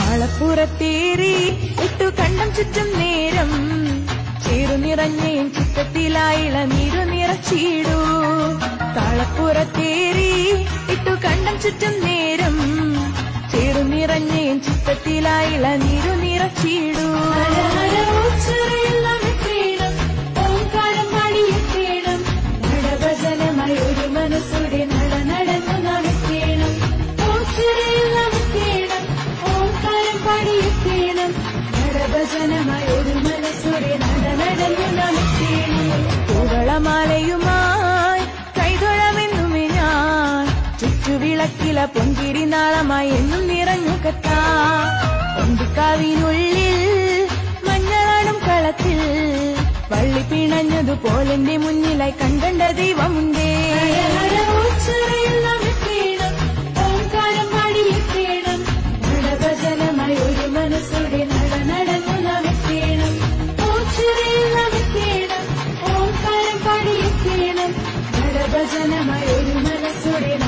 കാളപ്പുറത്തേറി ഇട്ടു കണ്ടം ചുറ്റും നേരം ചേരു നിറഞ്ഞേ ചിത്തത്തിലായിള നീരു നിറച്ചിടൂ കാളപ്പുറത്തേറി ഇട്ടു കണ്ടം ചുറ്റും നേരം ചേരു നിറഞ്ഞേ ചിത്തത്തിലായിള നീരു നിറച്ചിടൂ നടഭജനമായി ഒരു മനസ്സുടെ നട നടന്നു നടക്കേണം ഓച്ചിറയില്ലമക്കേണം ഓംകാരം പാടിയെത്തേണം നടഭജനമായി ഒരു മനസ്സുടെ നട നടന്നു നടക്കേണം പൂവളമാലയുമായി കൈതൊഴമെന്നുമേ ഞാൻ ചുറ്റുവിളക്കില പൊന്തിരി നാളമായി എന്നും നിറഞ്ഞു കത്താ പൊന്തിക്കാവിനുള്ളിൽ മഞ്ഞളാടും കളത്തിൽ വള്ളി പിണഞ്ഞതുപോലെന്റെ മുന്നിലായി കണ്ടണ്ട ദൈവമുണ്ടേ നടഭജനമായി ഒരു മനസ്സുടെ നട നടന്നു നടക്കേണം ഓച്ചിറയിൽ ഓംകാരം പാടിയെത്തേണം നടഭജനമായി ഒരു മനസ്സുടെ